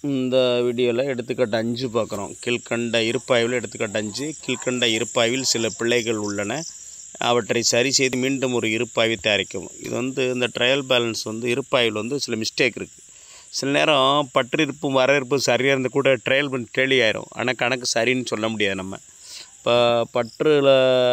இந்த வீடியோவில் எடுத்துக்காட்டு அஞ்சு பார்க்குறோம் கீழ்கண்ட இருப்பாய்வில் எடுத்துக்காட்டு அஞ்சு கீழ்கண்ட இருப்பாய்வில் சில பிழைகள் உள்ளன அவற்றை சரி செய்து மீண்டும் ஒரு இருப்பாய்வை தயாரிக்கவும் இது வந்து இந்த ட்ரையல் பேலன்ஸ் வந்து இருப்பாய்வில் வந்து சில மிஸ்டேக் இருக்குது சில நேரம் பற்றிருப்பும் வரவேற்பும் சரியாக இருந்து கூட ட்ரையல் பண்ணி டெலி ஆயிரும் ஆனால் கணக்கு சரின்னு சொல்ல முடியாது நம்ம இப்போ பற்றில்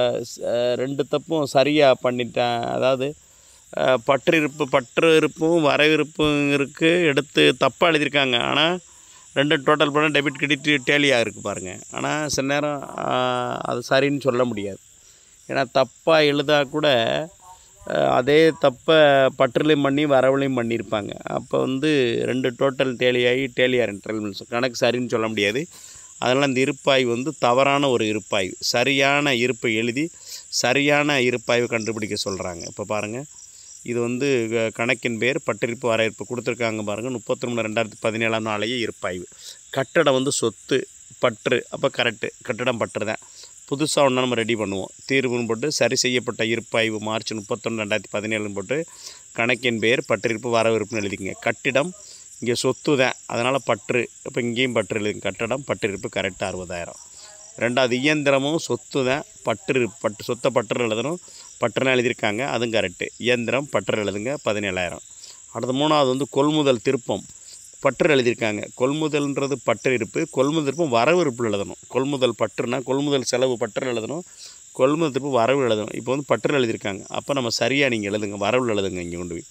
ரெண்டு தப்பும் சரியாக பண்ணிட்டேன் அதாவது அஹ், பற்றிருப்பு பற்று இருப்பும் வரவிருப்பும் இருக்குது எடுத்து தப்பாக எழுதியிருக்காங்க ஆனால் ரெண்டு டோட்டல் பண்ண டெபிட் கிரெடிட் டேலியாக இருக்குது பாருங்கள் ஆனால் சில நேரம் அஹ், அது சரின்னு சொல்ல முடியாது ஏன்னா தப்பாக எழுதா கூட அஹ், அதே தப்பை பற்றுலையும் பண்ணி வரவுலையும் பண்ணியிருப்பாங்க அப்போ வந்து ரெண்டு டோட்டல் டேலியாகி டேலியார் ட்ரெல்மென்ஸ் கணக்கு சரின்னு சொல்ல முடியாது அதனால் இந்த இருப்பாய்வு வந்து தவறான ஒரு இருப்பாய்வு சரியான இருப்பை எழுதி சரியான இருப்பாய்வு கண்டுபிடிக்க சொல்கிறாங்க இப்போ பாருங்கள் இது வந்து க- கணக்கின் பேர் பட்டிருப்பு வரவேற்பு கொடுத்துருக்காங்க பாருங்கள் முப்பத்தி மூணு ரெண்டாயிரத்தி பதினேழாம் நாளையே இருப்பாய்வு கட்டடம் வந்து சொத்து பற்று அப்போ கரெக்டு கட்டடம் பற்று தான் புதுசாக ஒன்று நம்ம ரெடி பண்ணுவோம் தீர்வுன்னு போட்டு சரி செய்யப்பட்ட இருப்பாய்வு மார்ச் முப்பத்தொன்று ரெண்டாயிரத்தி பதினேழுன்னு போட்டு கணக்கின் பேர் பற்றிருப்பு வரவிருப்புன்னு எழுதிக்கங்க கட்டிடம் இங்கே சொத்து தான் அதனால் பற்று இப்போ இங்கேயும் பற்று எழுதுங்க கட்டடம் பற்றிருப்பு கரெக்டாக அறுபதாயிரம் ரெண்டாவது இயந்திரமும் சொத்து தான் பற்று பட்டு சொத்தை பற்று எழுதணும் பற்றுனா எழுதியிருக்காங்க அதுவும் கரெக்டு இயந்திரம் பற்று எழுதுங்க பதினேழாயிரம் அடுத்து மூணாவது வந்து கொள்முதல் திருப்பம் பற்று எழுதியிருக்காங்க கொள்முதல்ன்றது பற்று இருப்பு கொள்முதல் திருப்பம் வரவு இருப்பில் எழுதணும் கொள்முதல் பற்றுனா கொள்முதல் செலவு பற்று எழுதணும் கொள்முதல் திருப்பு வரவு எழுதணும் இப்போ வந்து பற்று எழுதியிருக்காங்க அப்போ நம்ம சரியாக நீங்கள் எழுதுங்க வரவில் எழுதுங்க இங்கே கொண்டு போய்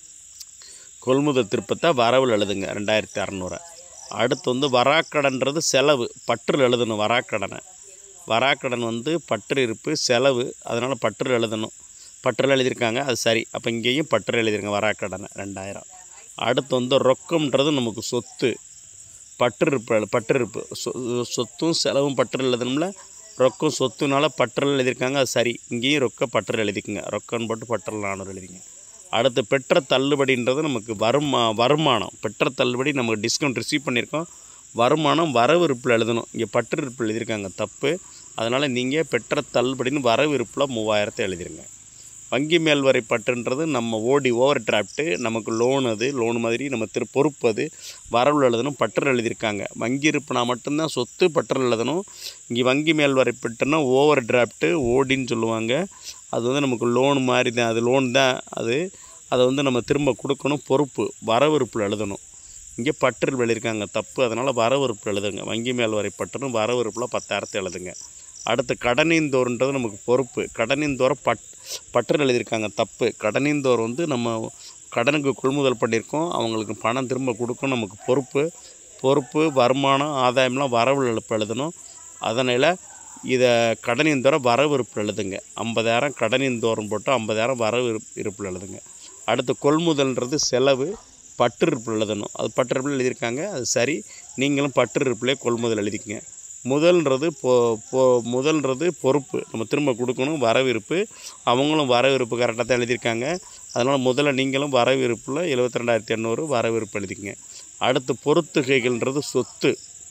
கொள்முதல் திருப்பத்தை வரவில் எழுதுங்க ரெண்டாயிரத்தி அறநூறு அடுத்து வந்து வராக்கடன்றது செலவு பற்றில் எழுதணும் வராக்கடனை வராக்கடன் வந்து பற்று இருப்பு செலவு அதனால் பற்றில் எழுதணும் பற்றில் எழுதியிருக்காங்க அது சரி அப்போ இங்கேயும் பற்றில் எழுதிருங்க வராக்கடனை ரெண்டாயிரம் அடுத்து வந்து ரொக்கம்ன்றது நமக்கு சொத்து பற்றிருப்பு எழு- பற்றிருப்பு சொ- சொத்தும் செலவும் பற்றில் எழுதணும்ல ரொக்கம் சொத்துனால பற்றில் எழுதியிருக்காங்க அது சரி இங்கேயும் ரொக்க பற்றில் எழுதிக்குங்க ரொக்கம்னு போட்டு பற்றில் நானூறு எழுதிங்க அடுத்து பெற்ற தள்ளுபடின்றது நமக்கு வருமா வருமானம் பெற்ற தள்ளுபடி நமக்கு டிஸ்கவுண்ட் ரிசீவ் பண்ணியிருக்கோம் வருமானம் வரவு இருப்பில் எழுதணும் இங்கே பற்று இருப்பில் எழுதியிருக்காங்க தப்பு அதனால் நீங்கள் பெற்ற தள்ளுபடின்னு வரவு இருப்பில் மூவாயிரத்தை எழுதிருங்க வங்கி மேல்வரை பற்றுன்றது நம்ம ஓடி ஓவர் டிராஃப்ட்டு நமக்கு லோன் அது லோன் மாதிரி நம்ம திரு பொறுப்பு அது வரவில் எழுதணும் பற்று எழுதியிருக்காங்க வங்கி இருப்புனா மட்டும்தான் சொத்து பற்று எழுதணும் இங்கே வங்கி மேல்வரை பற்றுனா ஓவர் டிராஃப்ட்டு ஓடின்னு சொல்லுவாங்க அது வந்து நமக்கு லோன் மாதிரி தான் அது லோன் தான் அது அதை வந்து நம்ம திரும்ப கொடுக்கணும் பொறுப்பு வரவிருப்பில் எழுதணும் இங்கே பற்றில் எழுதியிருக்காங்க தப்பு அதனால் வரவிருப்பில் எழுதுங்க வங்கி மேல் வரை பற்றுன்னு வரவிருப்பில் பத்தாயிரத்தை எழுதுங்க அடுத்து கடனிந்தோர்ன்றது நமக்கு பொறுப்பு கடனிந்தோர பட் பற்றில் எழுதியிருக்காங்க தப்பு கடனிந்தோர் வந்து நம்ம கடனுக்கு கொள்முதல் பண்ணியிருக்கோம் அவங்களுக்கு பணம் திரும்ப கொடுக்கணும் நமக்கு பொறுப்பு பொறுப்பு வருமானம் ஆதாயம்லாம் வரவு எழுப்பு எழுதணும் அதனால் இதை கடனிந்தோர வரவு இருப்பு எழுதுங்க ஐம்பதாயிரம் கடனிந்தோரம் போட்டு ஐம்பதாயிரம் வரவு இருப்பு இருப்பில் எழுதுங்க அடுத்து கொள்முதல்ன்றது செலவு பற்று இருப்பில் எழுதணும் அது பற்று இருப்பில் எழுதியிருக்காங்க அது சரி நீங்களும் பற்று இருப்பிலே கொள்முதல் எழுதிக்கங்க முதல்ன்றது பொ பொ முதல்ன்றது பொறுப்பு நம்ம திரும்ப கொடுக்கணும் வரவிருப்பு அவங்களும் வரவிருப்பு கரெக்டாக தான் எழுதியிருக்காங்க அதனால் முதல்ல நீங்களும் வரவிருப்பில் எழுபத்தி ரெண்டாயிரத்தி எண்ணூறு வரவிருப்பு எழுதிக்கங்க அடுத்து பொறுத்துகைகள்ன்றது சொத்து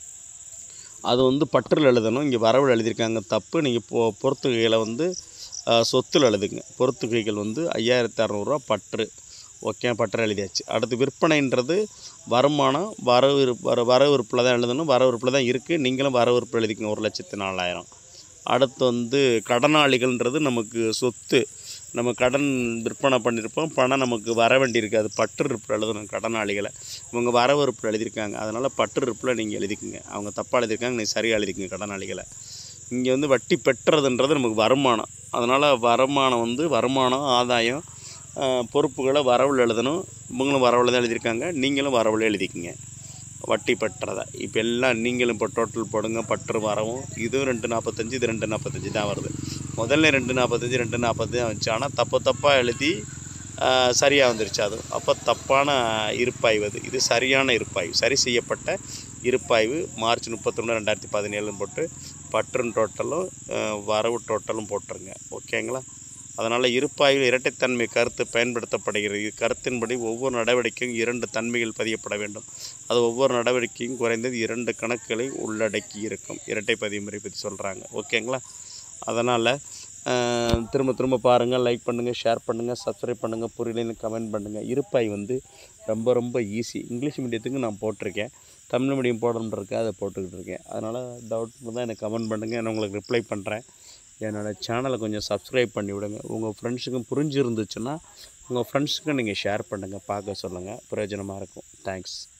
அது வந்து பற்றில் எழுதணும் இங்கே வரவில் எழுதியிருக்காங்க தப்பு நீங்கள் பொ பொறுத்துகைகளை வந்து அஹ், சொத்தில் எழுதுங்க பொறுத்துகைகள் வந்து ஐயாயிரத்தி அறநூறுவா பற்று ஓகே பற்று எழுதியாச்சு அடுத்து விற்பனைன்றது வருமானம் வரவு இருப்பு வர வரவிருப்பில் தான் எழுதணும் வரவிருப்பில் தான் இருக்குது நீங்களும் வரவிருப்பு எழுதிக்கங்க ஒரு லட்சத்து நாலாயிரம் அடுத்து வந்து கடனாளிகள்ன்றது நமக்கு சொத்து நம்ம கடன் விற்பனை பண்ணியிருப்போம் பணம் நமக்கு வர வேண்டியிருக்கு அது பற்று இருப்பில் எழுதணும் கடனாளிகளை இவங்க வரவிருப்பில் எழுதியிருக்காங்க அதனால் பற்று இருப்பில் நீங்கள் எழுதிக்கங்க அவங்க தப்பாக எழுதியிருக்காங்க நீங்கள் சரியாக எழுதிக்கங்க கடனாளிகளை இங்கே வந்து வட்டி பெற்றதுன்றது நமக்கு வருமானம் அதனால் வருமானம் வந்து வருமானம் ஆதாயம் ஆஹ், பொறுப்புகளை வரவில் எழுதணும் இவங்களும் வரவில் தான் எழுதியிருக்காங்க நீங்களும் வரவில் எழுதிக்கங்க வட்டி பெற்றதை இப்போ எல்லாம் நீங்களும் இப்போ டோட்டல் போடுங்க பற்று வரவும் இதுவும் ரெண்டு நாற்பத்தஞ்சு இது ரெண்டு நாற்பத்தஞ்சு தான் வருது முதல்ல ரெண்டு நாற்பத்தஞ்சு ரெண்டு நாற்பத்தஞ்சு தான் வந்துச்சு ஆனால் தப்பு தப்பாக எழுதி சரியாக வந்துருச்சு அது அப்போ தப்பான இருப்பாய்வு அது இது சரியான இருப்பாய்வு சரி செய்யப்பட்ட இருப்பாய்வு மார்ச் முப்பத்தொன்று ரெண்டாயிரத்தி பதினேழுன்னு போட்டு பற்றுன் டோட்டலும் ஆஹ், வரவு டோட்டலும் போட்டுருங்க ஓகேங்களா அதனால் இருப்பாய்வில் இரட்டைத்தன்மை கருத்து பயன்படுத்தப்படுகிறது இது கருத்தின்படி ஒவ்வொரு நடவடிக்கையும் இரண்டு தன்மைகள் பதியப்பட வேண்டும் அது ஒவ்வொரு நடவடிக்கையும் குறைந்தது இரண்டு கணக்குகளை உள்ளடக்கி இருக்கும் இரட்டை பதிவு முறை பற்றி சொல்கிறாங்க ஓகேங்களா அதனால் அஹ், திரும்ப திரும்ப பாருங்கள் லைக் பண்ணுங்கள் ஷேர் பண்ணுங்கள் சப்ஸ்கிரைப் பண்ணுங்கள் புரியலன்னு கமெண்ட் பண்ணுங்கள் இருப்பாய் வந்து ரொம்ப ரொம்ப ஈஸி இங்கிலீஷ் மீடியத்துக்கு நான் போட்டிருக்கேன் தமிழ் மீடியம் போடணுன்றதுக்கு அதை போட்டுக்கிட்டு இருக்கேன் அதனால் டவுட் தான் எனக்கு கமெண்ட் பண்ணுங்கள் நான் உங்களுக்கு ரிப்ளை பண்ணுறேன் என்னோடய சேனலை கொஞ்சம் சப்ஸ்கிரைப் பண்ணி விடுங்க உங்கள் ஃப்ரெண்ட்ஸுக்கும் புரிஞ்சிருந்துச்சுன்னா உங்கள் ஃப்ரெண்ட்ஸுக்கும் நீங்கள் ஷேர் பண்ணுங்கள் பார்க்க சொல்லுங்கள் பிரயோஜனமாக இருக்கும் தேங்க்ஸ்